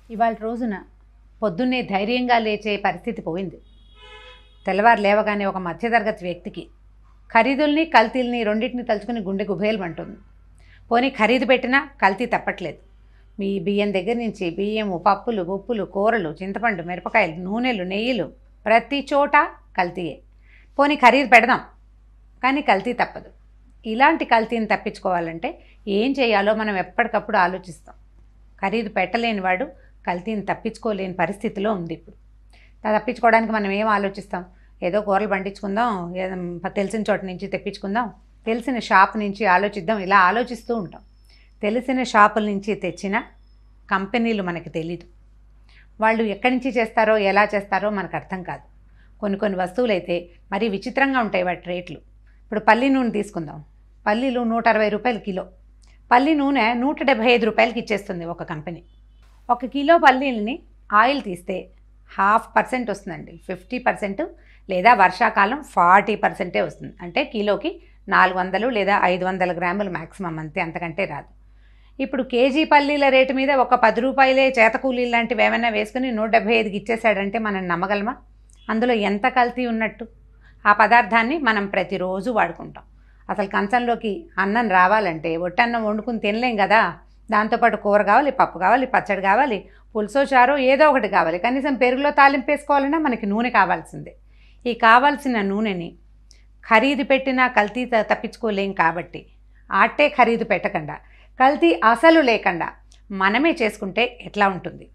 ఇవాళ రోజున పొద్దున్నే ధైర్యంగా లేచే పరిస్థితి పోయింది తెల్లవారు లేవగానే ఒక మధ్యతరగతి వ్యక్తికి ఖరీదుల్ని కల్తీల్ని రెండింటిని తలుచుకుని గుండె గుబేలమంటుంది పోనీ ఖరీదు పెట్టినా కల్తీ తప్పట్లేదు మీ బియ్యం దగ్గర నుంచి బియ్యము పప్పులు ఉప్పులు కూరలు చింతపండు మిరపకాయలు నూనెలు నెయ్యిలు ప్రతి చోట కల్తీయే పోనీ ఖరీదు పెడదాం కానీ కల్తీ తప్పదు ఇలాంటి కల్తీని తప్పించుకోవాలంటే ఏం చేయాలో మనం ఎప్పటికప్పుడు ఆలోచిస్తాం ఖరీదు పెట్టలేని వాడు కల్తీని తప్పించుకోలేని పరిస్థితిలో ఉంది ఇప్పుడు దా- తప్పించుకోవడానికి మనం ఏం ఆలోచిస్తాం ఏదో కూరలు పండించుకుందాం ఏదో తెలిసిన చోట నుంచి తెప్పించుకుందాం తెలిసిన షాప్ నుంచి ఆలోచిద్దాం ఇలా ఆలోచిస్తూ ఉంటాం తెలిసిన షాపుల నుంచి తెచ్చిన కంపెనీలు మనకి తెలీదు వాళ్ళు ఎక్కడి నుంచి చేస్తారో ఎలా చేస్తారో మనకు అర్థం కాదు కొన్ని కొన్ని వస్తువులు అయితే మరీ విచిత్రంగా ఉంటాయి వాటి రేట్లు ఇప్పుడు పల్లి నూనె తీసుకుందాం పల్లీలు నూట అరవై రూపాయలు కిలో పల్లి నూనె నూట డెబ్భై ఐదు రూపాయలకి ఇచ్చేస్తుంది ఒక కంపెనీ ఒక కిలో పల్లీలని ఆయిల్ తీస్తే హాఫ్ పర్సెంట్ వస్తుందండి ఫిఫ్టీ పర్సెంట్ లేదా వర్షాకాలం ఫార్టీ పర్సెంటే వస్తుంది అంటే కిలోకి నాలుగు వందలు లేదా ఐదు వందల గ్రాములు మ్యాక్సిమం అంతే అంతకంటే రాదు ఇప్పుడు కేజీ పల్లీల రేటు మీద ఒక పది రూపాయలే చేతకూలీలు లాంటివి ఏమైనా వేసుకుని నూట డెబ్బై ఐదుకి ఇచ్చేసాడంటే మనం నమ్మగలమా అందులో ఎంత కల్తీ ఉన్నట్టు ఆ పదార్థాన్ని మనం ప్రతిరోజు వాడుకుంటాం అసలు కంచంలోకి అన్నం రావాలంటే ఒట్టన్నం వండుకుని తినలేం కదా దాంతోపాటు కూర కావాలి పప్పు కావాలి పచ్చడి కావాలి పులుసో చారో ఏదో ఒకటి కావాలి కనీసం పెరుగులో తాలింపు వేసుకోవాలన్నా మనకి నూనె కావాల్సిందే ఈ కావాల్సిన నూనెని ఖరీదు పెట్టినా కల్తీ త- తప్పించుకోలేం కాబట్టి ఆటే ఖరీదు పెట్టకుండా కల్తీ అసలు లేకుండా మనమే చేసుకుంటే ఎట్లా ఉంటుంది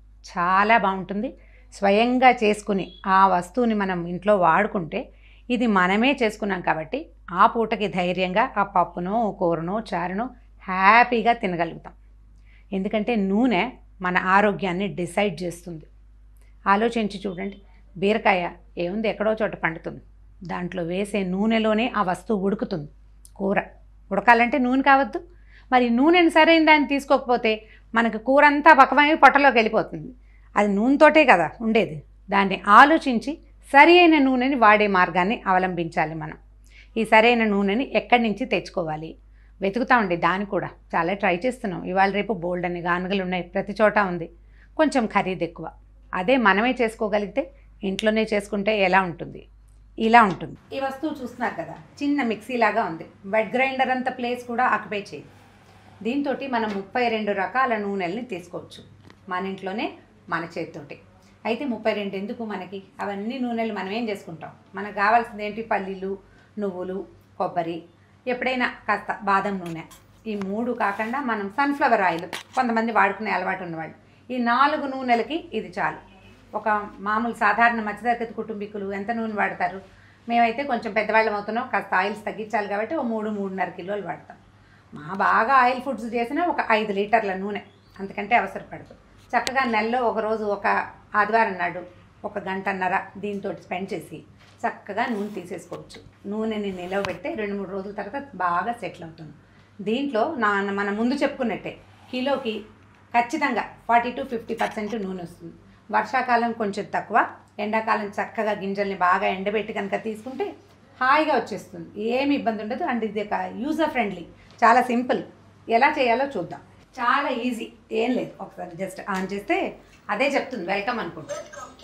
చాలా బాగుంటుంది స్వయంగా చేసుకుని ఆ వస్తువుని మనం ఇంట్లో వాడుకుంటే ఇది మనమే చేసుకున్నాం కాబట్టి ఆ పూటకి ధైర్యంగా ఆ పప్పునో కూరనో చారునో హ్యాపీగా తినగలుగుతాం ఎందుకంటే నూనె మన ఆరోగ్యాన్ని డిసైడ్ చేస్తుంది ఆలోచించి చూడండి బీరకాయ ఏముంది ఎక్కడో చోట పండుతుంది దాంట్లో వేసే నూనెలోనే ఆ వస్తువు ఉడుకుతుంది కూర ఉడకాలంటే నూనె కావద్దు మరి నూనెని సరైన దాన్ని తీసుకోకపోతే మనకి కూర అంతా పక్కమై పొట్టలోకి వెళ్ళిపోతుంది అది నూనెతోటే కదా ఉండేది దాన్ని ఆలోచించి సరి అయిన నూనెని వాడే మార్గాన్ని అవలంబించాలి మనం ఈ సరైన నూనెని ఎక్కడి నుంచి తెచ్చుకోవాలి వెతుకుతామండి దాన్ని కూడా చాలా ట్రై చేస్తున్నాం ఇవాళ రేపు బోల్డ్ అని గానుగలు ఉన్నాయి ప్రతి చోట ఉంది కొంచెం ఖరీదు ఎక్కువ అదే మనమే చేసుకోగలిగితే ఇంట్లోనే చేసుకుంటే ఎలా ఉంటుంది ఇలా ఉంటుంది ఈ వస్తువు చూస్తున్నారు కదా చిన్న మిక్సీ లాగా ఉంది వెట్ గ్రైండర్ అంత ప్లేస్ కూడా ఆక్యుపై చేయదు దీంతో మనం ముప్పై రెండు రకాల నూనెల్ని తీసుకోవచ్చు మన ఇంట్లోనే మన చేతితోటి అయితే ముప్పై రెండు ఎందుకు మనకి అవన్నీ నూనెలు మనం ఏం చేసుకుంటాం మనకు కావాల్సింది ఏంటి పల్లీలు నువ్వులు కొబ్బరి ఎప్పుడైనా కాస్త బాదం నూనె ఈ మూడు కాకుండా మనం సన్ఫ్లవర్ ఆయిల్ కొంతమంది వాడుకునే అలవాటు ఉన్నవాళ్ళు ఈ నాలుగు నూనెలకి ఇది చాలు ఒక మామూలు సాధారణ మధ్యతరగతి కుటుంబీకులు ఎంత నూనె వాడతారు మేమైతే కొంచెం పెద్దవాళ్ళం అవుతున్నాం కాస్త ఆయిల్స్ తగ్గించాలి కాబట్టి ఓ మూడు మూడున్నర కిలోలు వాడతాం మా బాగా ఆయిల్ ఫుడ్స్ చేసిన ఒక ఐదు లీటర్ల నూనె అంతకంటే అవసరపడదు చక్కగా నెలలో ఒక రోజు ఒక ఆదివారం నాడు ఒక గంటన్నర దీంతో స్పెండ్ చేసి చక్కగా నూనె తీసేసుకోవచ్చు నూనెని నిలవబెడితే రెండు మూడు రోజుల తర్వాత బాగా సెటిల్ అవుతుంది దీంట్లో నా మన ముందు చెప్పుకున్నట్టే కిలోకి ఖచ్చితంగా ఫార్టీ టు ఫిఫ్టీ పర్సెంట్ నూనె వస్తుంది వర్షాకాలం కొంచెం తక్కువ ఎండాకాలం చక్కగా గింజల్ని బాగా ఎండబెట్టి కనుక తీసుకుంటే హాయిగా వచ్చేస్తుంది ఏమి ఇబ్బంది ఉండదు అండ్ ఇది ఒక యూజర్ ఫ్రెండ్లీ చాలా సింపుల్ ఎలా చేయాలో చూద్దాం చాలా ఈజీ ఏం లేదు ఒకసారి జస్ట్ ఆన్ చేస్తే అదే చెప్తుంది వెల్కమ్ అనుకుంటా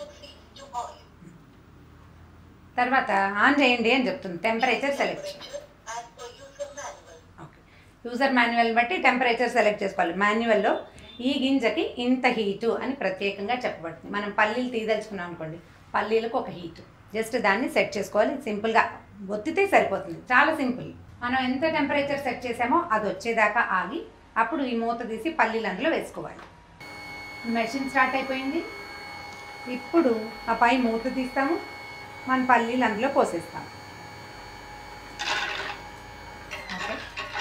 తర్వాత ఆన్ చేయండి అని చెప్తుంది temperature select okay user manual బట్టి టెంపరేచర్ సెలెక్ట్ చేసుకోవాలి మాన్యువల్లో ఈ గింజకి ఇంత హీటు అని ప్రత్యేకంగా చెప్పబడుతుంది మనం పల్లీలు తీదలుచుకున్నాం అనుకోండి పల్లీలకు ఒక హీటు జస్ట్ దాన్ని సెట్ చేసుకోవాలి సింపుల్గా ఒత్తితే సరిపోతుంది చాలా సింపుల్ మనం ఎంత టెంపరేచర్ సెట్ చేసామో అది వచ్చేదాకా ఆగి అప్పుడు ఈ మూత తీసి పల్లీలు అందులో వేసుకోవాలి మెషిన్ స్టార్ట్ అయిపోయింది ఇప్పుడు ఆ పై మూత తీస్తాము మన పల్లీలు అందులో పోసేస్తాం ఓకే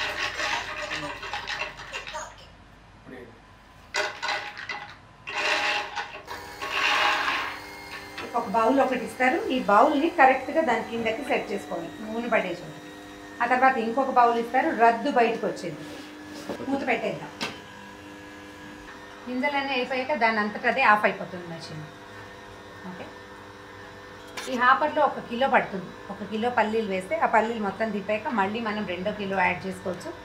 ఒక బౌల్ ఒకటి ఇస్తారు ఈ బౌల్ని కరెక్ట్గా దాని కిందకి సెట్ చేసుకోవాలి నూనె పడే చోట ఆ తర్వాత ఇంకొక బౌల్ ఇస్తారు రద్దు బయటకు వచ్చేది మూత పెట్టేద్దాం గింజలన్నీ అయిపోయాక దాని అంతటా అదే ఆఫ్ అయిపోతుంది మెషిన్ ఓకే ఈ హాపర్లో ఒక కిలో పడుతుంది ఒక కిలో పల్లీలు వేస్తే ఆ పల్లీలు మొత్తం దింపాక మళ్ళీ మనం రెండో కిలో యాడ్ చేసుకోవచ్చు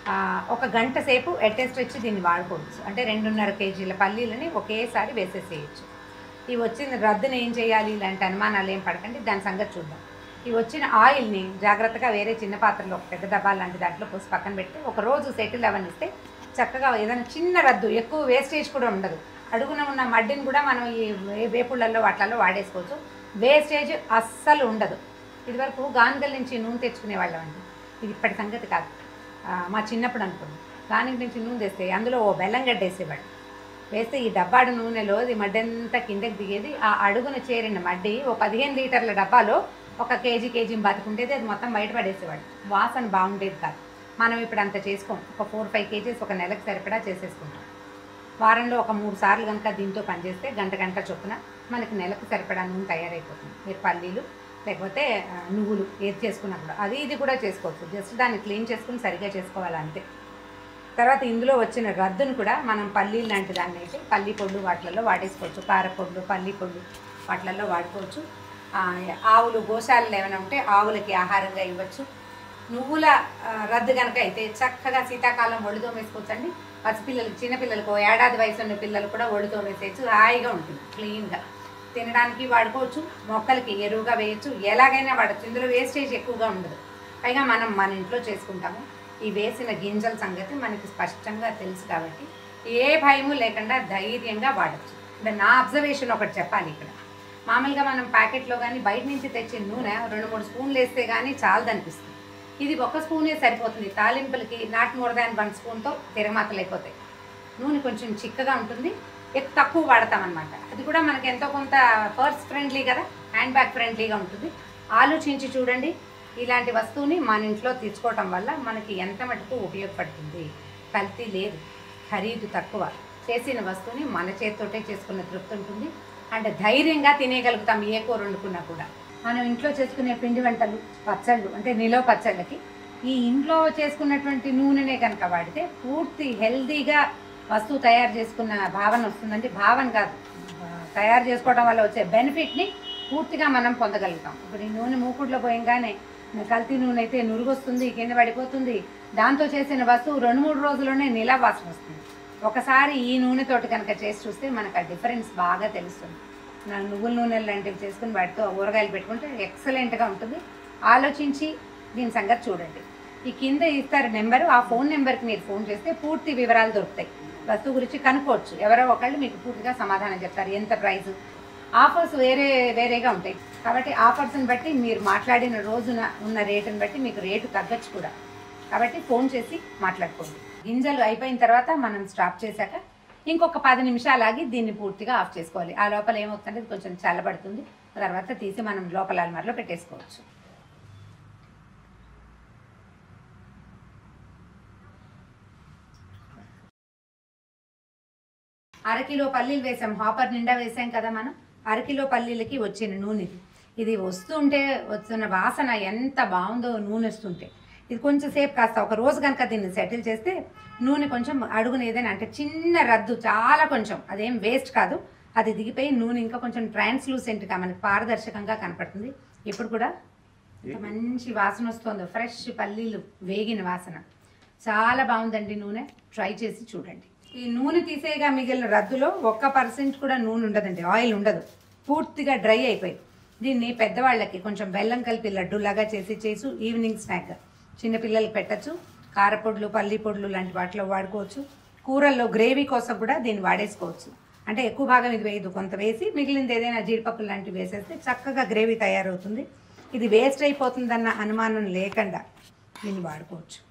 ఆ, ఒక గంట సేపు అటెస్ట్ వచ్చి దీన్ని వాడుకోవచ్చు అంటే రెండున్నర కేజీల పల్లీలని ఒకేసారి వేసేసేయచ్చు ఈ వచ్చిన రద్దుని ఏం చేయాలి ఇలాంటి అనుమానాలు ఏం పడకండి దాని సంగతి చూద్దాం ఈ వచ్చిన ఆయిల్ని జాగ్రత్తగా వేరే చిన్న పాత్రలో ఒక పెద్ద డబ్బా లాంటి దాంట్లో పోసి పక్కన పెట్టి ఒక రోజు సెటిల్ అవనిస్తే చక్కగా ఏదైనా చిన్న రద్దు ఎక్కువ వేస్టేజ్ కూడా ఉండదు అడుగున ఉన్న మడ్డిని కూడా మనం ఈ వే- వేపుళ్ళల్లో వాటిల్లో వాడేసుకోవచ్చు వేస్టేజ్ అస్సలు ఉండదు ఇదివరకు గానుగల నుంచి నూనె తెచ్చుకునే వాళ్ళం అండి ఇది ఇప్పటి సంగతి కాదు ఆ, మా చిన్నప్పుడు అనుకోండి గానుగ నుంచి నూనె తెస్తే అందులో ఓ బెల్లం గడ్డ వేసేవాడు వేస్తే ఈ డబ్బాడు నూనెలో ఇది మడ్డంతా కిందకి దిగేది ఆ అడుగున చేరిన మడ్డి ఓ పదిహేను లీటర్ల డబ్బాలో ఒక కేజీ కేజీ బతుకుంటేది అది మొత్తం బయట పడేసేవాడు వాసన బాగుండేది కాదు మనం ఇప్పుడు అంత చేసుకోం ఒక ఫోర్ ఫైవ్ కేజీస్ ఒక నెలకు సరిపడా చేసేసుకుంటాం వారంలో ఒక మూడు సార్లు కనుక దీంతో పనిచేస్తే గంట గంట చొప్పున మనకి నెలకు సరిపడా నూనె తయారైపోతుంది మీరు పల్లీలు లేకపోతే ఆ, నువ్వులు ఏది చేసుకున్నప్పుడు అది ఇది కూడా చేసుకోవచ్చు జస్ట్ దాన్ని క్లీన్ చేసుకుని సరిగ్గా చేసుకోవాలి అంతే తర్వాత ఇందులో వచ్చిన రద్దును కూడా మనం పల్లీలు లాంటి దాన్ని అయితే పల్లి పొళ్ళు వాటిలలో వాడేసుకోవచ్చు కారపొళ్ళు పల్లి పొళ్ళు వాటిలలో వాడుకోవచ్చు ఆ, ఆవులు గోశాలలు ఏమైనా ఉంటే ఆవులకి ఆహారంగా ఇవ్వచ్చు నువ్వుల ఆ, రద్దు కనుక అయితే చక్కగా శీతాకాలం ఒడితో వేసుకోవచ్చండి పసిపిల్లలకి చిన్నపిల్లలకు ఓ ఏడాది వయసు ఉన్న పిల్లలు కూడా ఒడితో వేసేయచ్చు హాయిగా ఉంటుంది క్లీన్గా తినడానికి వాడుకోవచ్చు మొక్కలకి ఎరువుగా వేయచ్చు ఎలాగైనా వాడచ్చు ఇందులో వేస్టేజ్ ఎక్కువగా ఉండదు పైగా మనం మన ఇంట్లో చేసుకుంటాము ఈ వేసిన గింజల సంగతి మనకి స్పష్టంగా తెలుసు కాబట్టి ఏ భయము లేకుండా ధైర్యంగా వాడచ్చు అంటే నా అబ్జర్వేషన్ ఒకటి చెప్పాలి ఇక్కడ మామూలుగా మనం ప్యాకెట్లో కానీ బయట నుంచి తెచ్చిన నూనె రెండు మూడు స్పూన్లు వేస్తే కానీ చాలదనిపిస్తుంది ఇది ఒక స్పూనే సరిపోతుంది తాలింపులకి నాట్ మోర్ దాన్ వన్ స్పూన్తో తిరగమాతలు అయిపోతాయి నూనె కొంచెం చిక్కగా ఉంటుంది ఎక్కువ తక్కువ వాడతామన్నమాట అది కూడా మనకి ఎంతో కొంత పర్స్ ఫ్రెండ్లీ కదా హ్యాండ్ బ్యాగ్ ఫ్రెండ్లీగా ఉంటుంది ఆలోచించి చూడండి ఇలాంటి వస్తువుని మన ఇంట్లో తెచ్చుకోవటం వల్ల మనకి ఎంత మటుకు ఉపయోగపడుతుంది కల్తీ లేదు ఖరీదు తక్కువ చేసిన వస్తువుని మన చేతితోటే చేసుకున్న తృప్తి ఉంటుంది అంటే ధైర్యంగా తినేయగలుగుతాం ఏ కూర వండుకున్నా కూడా మనం ఇంట్లో చేసుకునే పిండి వంటలు పచ్చళ్ళు అంటే నిలవ పచ్చళ్ళకి ఈ ఇంట్లో చేసుకున్నటువంటి నూనెనే కనుక వాడితే పూర్తి హెల్దీగా వస్తువు తయారు చేసుకున్న భావన వస్తుందంటే భావన కాదు ఆ, తయారు చేసుకోవడం వల్ల వచ్చే బెనిఫిట్ని పూర్తిగా మనం పొందగలుగుతాం ఇప్పుడు ఈ నూనె మూకుడులో పోయంగానే కల్తీ నూనె అయితే నురుగొస్తుంది కింద పడిపోతుంది దాంతో చేసిన వస్తువు రెండు మూడు రోజుల్లోనే నిలా వాసన వస్తుంది ఒకసారి ఈ నూనెతోటి కనుక చేసి చూస్తే మనకు ఆ డిఫరెన్స్ బాగా తెలుస్తుంది నా నువ్వుల నూనెలు లాంటివి చేసుకుని వాటితో ఊరగాయలు పెట్టుకుంటే ఎక్సలెంట్గా ఉంటుంది ఆలోచించి దీని సంగతి చూడండి ఈ కింద ఇస్తారు నెంబరు ఆ ఫోన్ నెంబర్కి మీరు ఫోన్ చేస్తే పూర్తి వివరాలు దొరుకుతాయి వస్తువు గురించి కనుక్కోవచ్చు ఎవరో ఒకళ్ళు మీకు పూర్తిగా సమాధానం చెప్తారు ఎంత ప్రైస్ ఆఫర్స్ వేరే వేరేగా ఉంటాయి కాబట్టి ఆఫర్స్ని బట్టి మీరు మాట్లాడిన రోజున ఉన్న రేటుని బట్టి మీకు రేటు తగ్గచ్చు కూడా కాబట్టి ఫోన్ చేసి మాట్లాడుకోండి గింజలు అయిపోయిన తర్వాత మనం స్టాప్ చేశాక ఇంకొక పది నిమిషాలు ఆగి దీన్ని పూర్తిగా ఆఫ్ చేసుకోవాలి ఆ లోపల ఏమవుతుందంటే ఇది కొంచెం చల్లబడుతుంది ఆ తర్వాత తీసి మనం లోపల అల్మార్లో పెట్టేసుకోవచ్చు అరకిలో పల్లీలు వేసాం హాపర్ నిండా వేసాం కదా మనం అరకిలో పల్లీలకి వచ్చిన నూనె ఇది ఇది వస్తుంటే వస్తున్న వాసన ఎంత బాగుందో నూనె వస్తుంటే ఇది కొంచెం సేపు కాస్త ఒక రోజు కనుక దీన్ని సెటిల్ చేస్తే నూనె కొంచెం అడుగున ఏదైనా అంటే చిన్న రద్దు చాలా కొంచెం అదేం వేస్ట్ కాదు అది దిగిపోయి నూనె ఇంకా కొంచెం ట్రాన్స్లూసెంట్గా మనకి పారదర్శకంగా కనపడుతుంది ఇప్పుడు కూడా ఎంత మంచి వాసన వస్తుందో ఫ్రెష్ పల్లీలు వేగిన వాసన చాలా బాగుందండి నూనె ట్రై చేసి చూడండి ఈ నూనె తీసేయగా మిగిలిన రద్దులో ఒక్క పర్సెంట్ కూడా నూనె ఉండదండి ఆయిల్ ఉండదు పూర్తిగా డ్రై అయిపోయి దీన్ని పెద్దవాళ్ళకి కొంచెం బెల్లం కలిపి లడ్డూలాగా చేసి చేసి ఈవినింగ్ స్నాక్ చిన్నపిల్లలకి పెట్టచ్చు కారపొడులు పల్లి పొడులు లాంటి వాటిలో వాడుకోవచ్చు కూరల్లో గ్రేవీ కోసం కూడా దీన్ని వాడేసుకోవచ్చు అంటే ఎక్కువ భాగం ఇది వేయదు కొంత వేసి మిగిలింది ఏదైనా జీడిపప్పులు లాంటివి వేసేస్తే చక్కగా గ్రేవీ తయారవుతుంది ఇది వేస్ట్ అయిపోతుందన్న అనుమానం లేకుండా దీన్ని వాడుకోవచ్చు